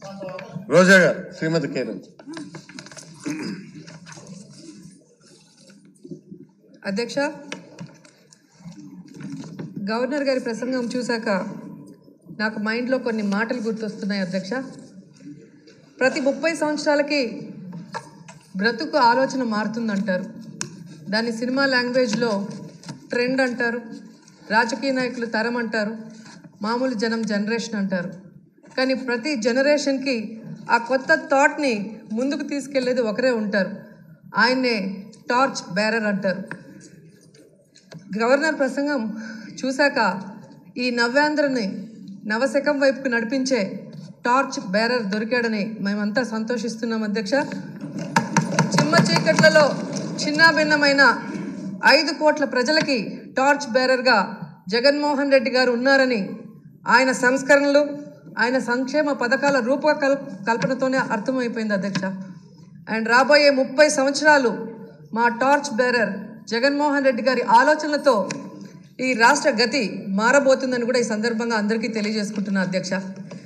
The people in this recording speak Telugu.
రోజా గారు శ్రీమతి కేరళ అధ్యక్ష గవర్నర్ గారి ప్రసంగం చూశాక నాకు మైండ్లో కొన్ని మాటలు గుర్తొస్తున్నాయి అధ్యక్ష ప్రతి ముప్పై సంవత్సరాలకి బ్రతుకు ఆలోచన మారుతుందంటారు దాన్ని సినిమా లాంగ్వేజ్లో ట్రెండ్ అంటారు రాజకీయ నాయకులు తరం అంటారు మామూలు జనం జనరేషన్ అంటారు కానీ ప్రతి జనరేషన్కి ఆ కొత్త థాట్ని ముందుకు తీసుకెళ్లేది ఒకరే ఉంటారు ఆయన్నే టార్చ్ బేరర్ అంటారు గవర్నర్ ప్రసంగం చూశాక ఈ నవ్యాంధ్రని నవశకం వైపుకు నడిపించే టార్చ్ బేరర్ దొరికాడని మేమంతా సంతోషిస్తున్నాం అధ్యక్ష చిమ్మ చీకట్లలో చిన్న భిన్నమైన ఐదు కోట్ల ప్రజలకి టార్చ్ బేరర్గా జగన్మోహన్ రెడ్డి గారు ఉన్నారని ఆయన సంస్కరణలు ఆయన సంక్షేమ పథకాల రూపకల్ కల్పనతోనే అర్థమైపోయింది అధ్యక్ష అండ్ రాబోయే ముప్పై సంవత్సరాలు మా టార్చ్ బేరర్ జగన్మోహన్ రెడ్డి గారి ఆలోచనలతో ఈ రాష్ట్ర గతి మారబోతుందని కూడా ఈ సందర్భంగా అందరికీ తెలియజేసుకుంటున్నా అధ్యక్ష